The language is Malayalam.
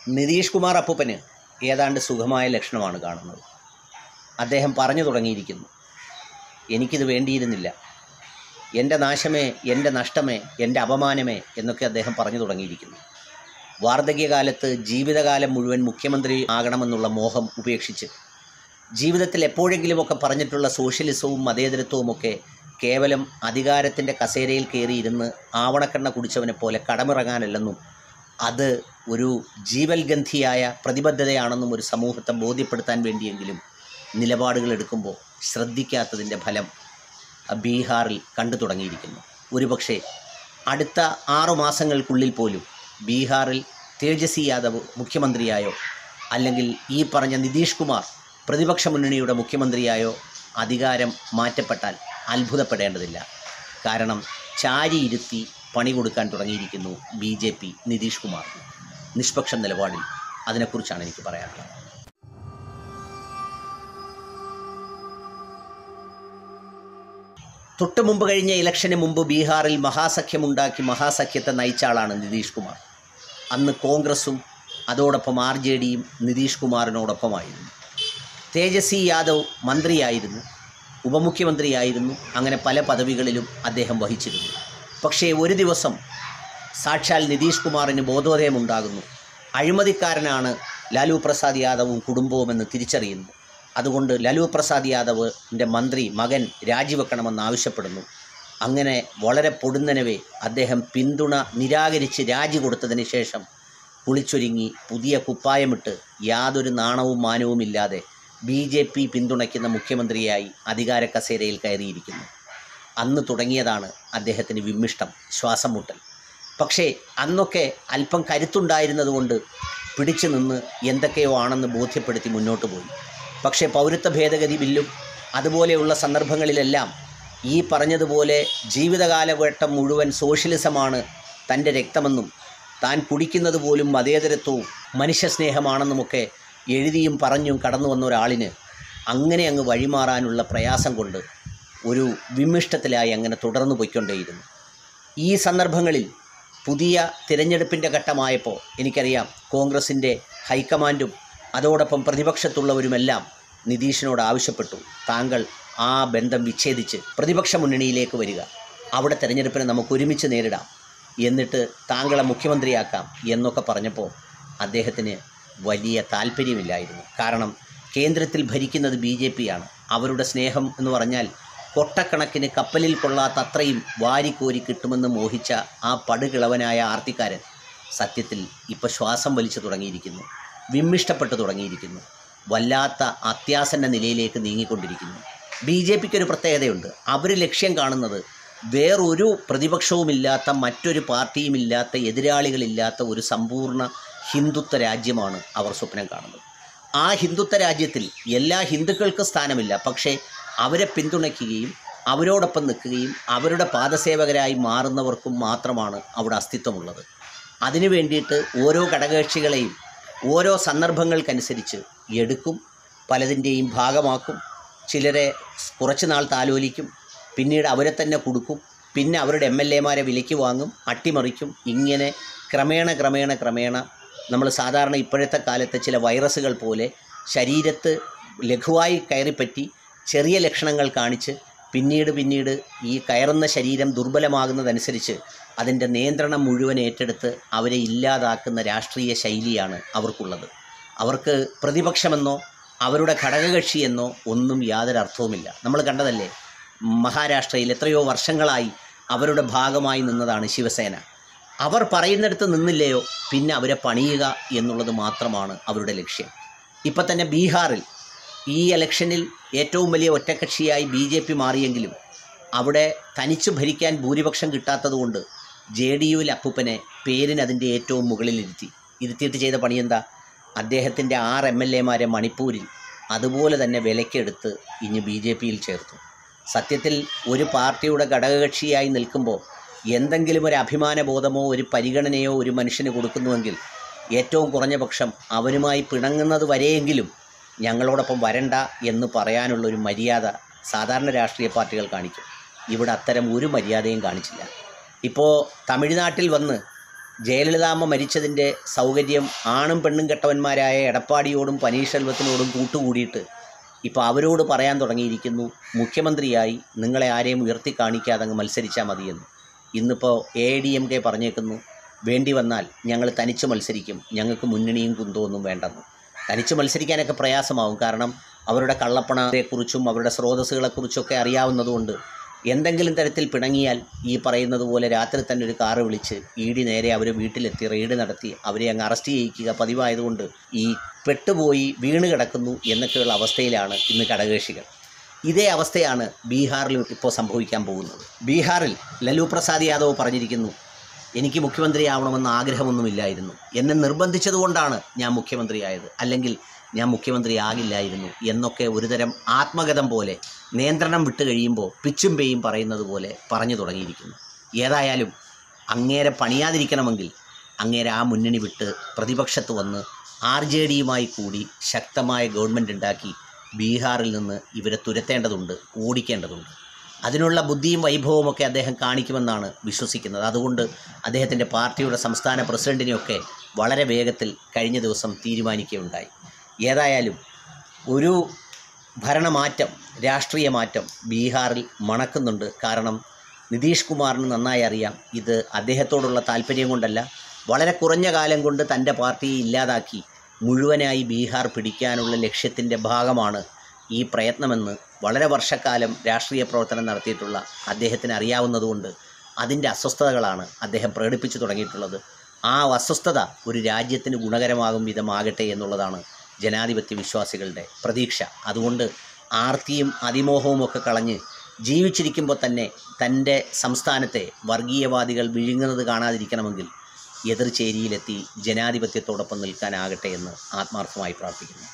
നിതീഷ് കുമാർ അപ്പൂപ്പന് ഏതാണ്ട് സുഖമായ ലക്ഷണമാണ് കാണുന്നത് അദ്ദേഹം പറഞ്ഞു തുടങ്ങിയിരിക്കുന്നു എനിക്കിത് വേണ്ടിയിരുന്നില്ല എൻ്റെ നാശമേ എൻ്റെ നഷ്ടമേ എൻ്റെ അപമാനമേ എന്നൊക്കെ അദ്ദേഹം പറഞ്ഞു തുടങ്ങിയിരിക്കുന്നു വാർദ്ധക്യകാലത്ത് ജീവിതകാലം മുഴുവൻ മുഖ്യമന്ത്രി ആകണമെന്നുള്ള മോഹം ഉപേക്ഷിച്ച് ജീവിതത്തിൽ എപ്പോഴെങ്കിലുമൊക്കെ പറഞ്ഞിട്ടുള്ള സോഷ്യലിസവും മതേതരത്വവുമൊക്കെ കേവലം അധികാരത്തിൻ്റെ കസേരയിൽ കയറിയിരുന്ന് ആവണക്കെണ്ണ കുടിച്ചവനെ പോലെ കടമിറങ്ങാനല്ലെന്നും അത് ഒരു ജീവൽഗന്ധിയായ പ്രതിബദ്ധതയാണെന്നും ഒരു സമൂഹത്തെ ബോധ്യപ്പെടുത്താൻ വേണ്ടിയെങ്കിലും നിലപാടുകൾ എടുക്കുമ്പോൾ ശ്രദ്ധിക്കാത്തതിൻ്റെ ഫലം ബീഹാറിൽ കണ്ടു തുടങ്ങിയിരിക്കുന്നു ഒരുപക്ഷെ അടുത്ത ആറു മാസങ്ങൾക്കുള്ളിൽ പോലും ബീഹാറിൽ തേജസ്വി യാദവ് മുഖ്യമന്ത്രിയായോ അല്ലെങ്കിൽ ഈ പറഞ്ഞ നിതീഷ് കുമാർ പ്രതിപക്ഷ മുന്നണിയുടെ മുഖ്യമന്ത്രിയായോ അധികാരം മാറ്റപ്പെട്ടാൽ അത്ഭുതപ്പെടേണ്ടതില്ല കാരണം ചാരിയിരുത്തി പണി കൊടുക്കാൻ തുടങ്ങിയിരിക്കുന്നു ബി ജെ പി നിതീഷ് കുമാറിന് നിഷ്പക്ഷ നിലപാടിൽ അതിനെക്കുറിച്ചാണ് എനിക്ക് പറയാനുള്ളത് തൊട്ട് മുമ്പ് കഴിഞ്ഞ ഇലക്ഷന് മുമ്പ് ബീഹാറിൽ മഹാസഖ്യമുണ്ടാക്കി മഹാസഖ്യത്തെ നയിച്ച ആളാണ് നിതീഷ് കുമാർ അന്ന് കോൺഗ്രസും അതോടൊപ്പം ആർ ജെ ഡിയും നിതീഷ് കുമാറിനോടൊപ്പമായിരുന്നു തേജസ്വി യാദവ് മന്ത്രിയായിരുന്നു ഉപമുഖ്യമന്ത്രിയായിരുന്നു അങ്ങനെ പല പദവികളിലും അദ്ദേഹം വഹിച്ചിരുന്നു പക്ഷേ ഒരു ദിവസം സാക്ഷാൽ നിതീഷ് കുമാറിന് ബോധോദയമുണ്ടാകുന്നു അഴിമതിക്കാരനാണ് ലാലു പ്രസാദ് യാദവും കുടുംബവുമെന്ന് തിരിച്ചറിയുന്നു അതുകൊണ്ട് ലാലു പ്രസാദ് യാദവിൻ്റെ മന്ത്രി മകൻ രാജിവെക്കണമെന്ന് ആവശ്യപ്പെടുന്നു അങ്ങനെ വളരെ പൊടുന്നനവേ അദ്ദേഹം പിന്തുണ നിരാകരിച്ച് രാജി കൊടുത്തതിന് ശേഷം കുളിച്ചൊരുങ്ങി പുതിയ കുപ്പായമിട്ട് യാതൊരു നാണവും മാനവും ഇല്ലാതെ ബി ജെ പി പിന്തുണയ്ക്കുന്ന മുഖ്യമന്ത്രിയായി അധികാര കസേരയിൽ കയറിയിരിക്കുന്നു അന്ന് തുടങ്ങിയതാണ് അദ്ദേഹത്തിന് വിമ്മിഷ്ടം ശ്വാസം മുട്ടൽ പക്ഷേ അന്നൊക്കെ അല്പം കരുത്തുണ്ടായിരുന്നതുകൊണ്ട് പിടിച്ചു നിന്ന് എന്തൊക്കെയോ ആണെന്ന് ബോധ്യപ്പെടുത്തി മുന്നോട്ട് പോയി പക്ഷേ പൗരത്വ ഭേദഗതി ബില്ലും അതുപോലെയുള്ള സന്ദർഭങ്ങളിലെല്ലാം ഈ പറഞ്ഞതുപോലെ ജീവിതകാലഘട്ടം മുഴുവൻ സോഷ്യലിസമാണ് തൻ്റെ രക്തമെന്നും താൻ കുടിക്കുന്നത് പോലും മതേതരത്വവും മനുഷ്യസ്നേഹമാണെന്നുമൊക്കെ എഴുതിയും പറഞ്ഞും കടന്നു വന്ന ഒരാളിന് അങ്ങനെ അങ്ങ് വഴിമാറാനുള്ള പ്രയാസം കൊണ്ട് ഒരു വിമിഷ്ടത്തിലായി അങ്ങനെ തുടർന്നു പോയിക്കൊണ്ടേയിരുന്നു ഈ സന്ദർഭങ്ങളിൽ പുതിയ തിരഞ്ഞെടുപ്പിൻ്റെ ഘട്ടമായപ്പോൾ എനിക്കറിയാം കോൺഗ്രസിൻ്റെ ഹൈക്കമാൻഡും അതോടൊപ്പം പ്രതിപക്ഷത്തുള്ളവരുമെല്ലാം നിതീഷിനോട് ആവശ്യപ്പെട്ടു താങ്കൾ ആ ബന്ധം വിച്ഛേദിച്ച് പ്രതിപക്ഷ മുന്നണിയിലേക്ക് വരിക അവിടെ തെരഞ്ഞെടുപ്പിനെ നമുക്ക് ഒരുമിച്ച് നേരിടാം എന്നിട്ട് താങ്കളെ മുഖ്യമന്ത്രിയാക്കാം എന്നൊക്കെ പറഞ്ഞപ്പോൾ അദ്ദേഹത്തിന് വലിയ താല്പര്യമില്ലായിരുന്നു കാരണം കേന്ദ്രത്തിൽ ഭരിക്കുന്നത് ബി ജെ പിയാണ് അവരുടെ സ്നേഹം എന്ന് പറഞ്ഞാൽ കൊട്ടക്കണക്കിന് കപ്പലിൽ കൊള്ളാത്ത അത്രയും വാരിക്കോരി കിട്ടുമെന്ന് മോഹിച്ച ആ പടുകിളവനായ ആർത്തിക്കാരൻ സത്യത്തിൽ ഇപ്പോൾ ശ്വാസം വലിച്ചു തുടങ്ങിയിരിക്കുന്നു വിമ്മിഷ്ടപ്പെട്ടു തുടങ്ങിയിരിക്കുന്നു വല്ലാത്ത അത്യാസന്ന നിലയിലേക്ക് നീങ്ങിക്കൊണ്ടിരിക്കുന്നു ബി ജെ പിക്ക് ഒരു പ്രത്യേകതയുണ്ട് അവർ ലക്ഷ്യം കാണുന്നത് വേറൊരു പ്രതിപക്ഷവുമില്ലാത്ത മറ്റൊരു പാർട്ടിയുമില്ലാത്ത എതിരാളികളില്ലാത്ത ഒരു സമ്പൂർണ്ണ ഹിന്ദുത്വ രാജ്യമാണ് അവർ സ്വപ്നം കാണുന്നത് ആ ഹിന്ദുത്വ രാജ്യത്തിൽ എല്ലാ ഹിന്ദുക്കൾക്കും സ്ഥാനമില്ല പക്ഷേ അവരെ പിന്തുണയ്ക്കുകയും അവരോടൊപ്പം നിൽക്കുകയും അവരുടെ പാദസേവകരായി മാറുന്നവർക്കും മാത്രമാണ് അവിടെ അസ്തിത്വമുള്ളത് അതിനു വേണ്ടിയിട്ട് ഓരോ ഘടകകക്ഷികളെയും ഓരോ സന്ദർഭങ്ങൾക്കനുസരിച്ച് എടുക്കും പലതിൻ്റെയും ഭാഗമാക്കും ചിലരെ കുറച്ച് നാൾ താലോലിക്കും പിന്നീട് അവരെ തന്നെ കൊടുക്കും പിന്നെ അവരുടെ എം എൽ എമാരെ വിലയ്ക്ക് വാങ്ങും അട്ടിമറിക്കും ഇങ്ങനെ ക്രമേണ ക്രമേണ ക്രമേണ നമ്മൾ സാധാരണ ഇപ്പോഴത്തെ കാലത്തെ ചില വൈറസുകൾ പോലെ ശരീരത്ത് ലഘുവായി കയറിപ്പറ്റി ചെറിയ ലക്ഷണങ്ങൾ കാണിച്ച് പിന്നീട് പിന്നീട് ഈ കയറുന്ന ശരീരം ദുർബലമാകുന്നതനുസരിച്ച് അതിൻ്റെ നിയന്ത്രണം മുഴുവൻ ഏറ്റെടുത്ത് അവരെ ഇല്ലാതാക്കുന്ന രാഷ്ട്രീയ ശൈലിയാണ് അവർക്കുള്ളത് അവർക്ക് പ്രതിപക്ഷമെന്നോ അവരുടെ ഘടകകക്ഷിയെന്നോ ഒന്നും യാതൊരു അർത്ഥവുമില്ല നമ്മൾ കണ്ടതല്ലേ മഹാരാഷ്ട്രയിൽ എത്രയോ വർഷങ്ങളായി അവരുടെ ഭാഗമായി നിന്നതാണ് ശിവസേന അവർ പറയുന്നിടത്ത് നിന്നില്ലയോ പിന്നെ അവരെ പണിയുക എന്നുള്ളത് മാത്രമാണ് അവരുടെ ലക്ഷ്യം ഇപ്പം തന്നെ ബീഹാറിൽ ഈ ഇലക്ഷനിൽ ഏറ്റവും വലിയ ഒറ്റക്കക്ഷിയായി ബി ജെ പി മാറിയെങ്കിലും അവിടെ തനിച്ചു ഭരിക്കാൻ ഭൂരിപക്ഷം കിട്ടാത്തതുകൊണ്ട് ജെ ഡി യുവിൽ അപ്പൂപ്പനെ പേരിന് അതിൻ്റെ ഏറ്റവും മുകളിലിരുത്തി ഇരുത്തിയിട്ട് ചെയ്ത പണിയെന്താ അദ്ദേഹത്തിൻ്റെ ആറ് എം എൽ എമാരെ മണിപ്പൂരിൽ അതുപോലെ തന്നെ വിലക്കെടുത്ത് ഇനി ബി ജെ പിയിൽ ചേർത്തു സത്യത്തിൽ ഒരു പാർട്ടിയുടെ ഘടകകക്ഷിയായി നിൽക്കുമ്പോൾ എന്തെങ്കിലും ഒരു അഭിമാനബോധമോ ഒരു പരിഗണനയോ ഒരു മനുഷ്യന് കൊടുക്കുന്നുവെങ്കിൽ ഏറ്റവും കുറഞ്ഞ പക്ഷം അവനുമായി പിണങ്ങുന്നത് വരെയെങ്കിലും ഞങ്ങളോടൊപ്പം വരണ്ട എന്ന് പറയാനുള്ള ഒരു മര്യാദ സാധാരണ രാഷ്ട്രീയ പാർട്ടികൾ കാണിക്കും ഇവിടെ അത്തരം ഒരു മര്യാദയും കാണിച്ചില്ല ഇപ്പോൾ തമിഴ്നാട്ടിൽ വന്ന് ജയലളിതാമ്മ മരിച്ചതിൻ്റെ സൗകര്യം ആണും പെണ്ണും കെട്ടവന്മാരായ എടപ്പാടിയോടും പനീർശെൽവത്തിനോടും കൂട്ടുകൂടിയിട്ട് ഇപ്പോൾ അവരോട് പറയാൻ തുടങ്ങിയിരിക്കുന്നു മുഖ്യമന്ത്രിയായി നിങ്ങളെ ആരെയും ഉയർത്തി കാണിക്കാതെ അങ്ങ് മത്സരിച്ചാൽ മതിയെന്ന് ഇന്നിപ്പോൾ എ ഡി എം കെ പറഞ്ഞേക്കുന്നു വേണ്ടി വന്നാൽ ഞങ്ങൾ തനിച്ച് മത്സരിക്കും ഞങ്ങൾക്ക് മുന്നണിയും കുന്തമൊന്നും വേണ്ടെന്ന് തനിച്ച് മത്സരിക്കാനൊക്കെ പ്രയാസമാവും കാരണം അവരുടെ കള്ളപ്പണത്തെക്കുറിച്ചും അവരുടെ സ്രോതസ്സുകളെക്കുറിച്ചൊക്കെ അറിയാവുന്നതുകൊണ്ട് എന്തെങ്കിലും തരത്തിൽ പിണങ്ങിയാൽ ഈ പറയുന്നത് പോലെ രാത്രി തന്നെ ഒരു കാറ് വിളിച്ച് ഇ ഡി നേരെ അവർ വീട്ടിലെത്തി റെയ്ഡ് നടത്തി അവരെ അങ്ങ് അറസ്റ്റ് ചെയ്യിക്കുക പതിവായതുകൊണ്ട് ഈ പെട്ടുപോയി വീണ് കിടക്കുന്നു എന്നൊക്കെയുള്ള അവസ്ഥയിലാണ് ഇന്ന് ഘടകകക്ഷികൾ ഇതേ അവസ്ഥയാണ് ബീഹാറിൽ ഇപ്പോൾ സംഭവിക്കാൻ പോകുന്നത് ബീഹാറിൽ ലലു പ്രസാദ് യാദവ് പറഞ്ഞിരിക്കുന്നു എനിക്ക് മുഖ്യമന്ത്രിയാവണമെന്ന് ആഗ്രഹമൊന്നുമില്ലായിരുന്നു എന്നെ നിർബന്ധിച്ചതുകൊണ്ടാണ് ഞാൻ മുഖ്യമന്ത്രിയായത് അല്ലെങ്കിൽ ഞാൻ മുഖ്യമന്ത്രിയാകില്ലായിരുന്നു എന്നൊക്കെ ഒരുതരം ആത്മഗതം പോലെ നിയന്ത്രണം വിട്ട് കഴിയുമ്പോൾ പിച്ചും പേയും പറയുന്നത് പോലെ പറഞ്ഞു തുടങ്ങിയിരിക്കുന്നു ഏതായാലും അങ്ങേരെ പണിയാതിരിക്കണമെങ്കിൽ അങ്ങേരെ ആ മുന്നണി വിട്ട് പ്രതിപക്ഷത്ത് വന്ന് ആർ ജെ ഡിയുമായി കൂടി ശക്തമായ ഗവൺമെൻറ് ഉണ്ടാക്കി ബീഹാറിൽ നിന്ന് ഇവരെ തുരത്തേണ്ടതുണ്ട് ഓടിക്കേണ്ടതുണ്ട് അതിനുള്ള ബുദ്ധിയും വൈഭവമൊക്കെ അദ്ദേഹം കാണിക്കുമെന്നാണ് വിശ്വസിക്കുന്നത് അതുകൊണ്ട് അദ്ദേഹത്തിൻ്റെ പാർട്ടിയുടെ സംസ്ഥാന പ്രസിഡന്റിനെയൊക്കെ വളരെ വേഗത്തിൽ കഴിഞ്ഞ ദിവസം തീരുമാനിക്കുകയുണ്ടായി ഏതായാലും ഒരു ഭരണമാറ്റം രാഷ്ട്രീയ മാറ്റം ബീഹാറിൽ മണക്കുന്നുണ്ട് കാരണം നിതീഷ് കുമാറിന് നന്നായി അറിയാം ഇത് അദ്ദേഹത്തോടുള്ള താല്പര്യം കൊണ്ടല്ല വളരെ കുറഞ്ഞ കാലം കൊണ്ട് തൻ്റെ പാർട്ടിയെ ഇല്ലാതാക്കി മുഴുവനായി ബീഹാർ പിടിക്കാനുള്ള ലക്ഷ്യത്തിൻ്റെ ഭാഗമാണ് ഈ പ്രയത്നമെന്ന് വളരെ വർഷക്കാലം രാഷ്ട്രീയ പ്രവർത്തനം നടത്തിയിട്ടുള്ള അദ്ദേഹത്തിന് അറിയാവുന്നതുകൊണ്ട് അതിൻ്റെ അസ്വസ്ഥതകളാണ് അദ്ദേഹം പ്രകടിപ്പിച്ചു തുടങ്ങിയിട്ടുള്ളത് ആ അസ്വസ്ഥത ഒരു രാജ്യത്തിന് ഗുണകരമാകും വിധമാകട്ടെ എന്നുള്ളതാണ് ജനാധിപത്യ വിശ്വാസികളുടെ പ്രതീക്ഷ അതുകൊണ്ട് ആർത്തിയും അതിമോഹവും ഒക്കെ കളഞ്ഞ് ജീവിച്ചിരിക്കുമ്പോൾ തന്നെ തൻ്റെ സംസ്ഥാനത്തെ വർഗീയവാദികൾ വിഴുങ്ങുന്നത് കാണാതിരിക്കണമെങ്കിൽ എതിർചേരിയിലെത്തി ജനാധിപത്യത്തോടൊപ്പം നിൽക്കാനാകട്ടെ എന്ന് ആത്മാർത്ഥമായി പ്രാർത്ഥിക്കുന്നു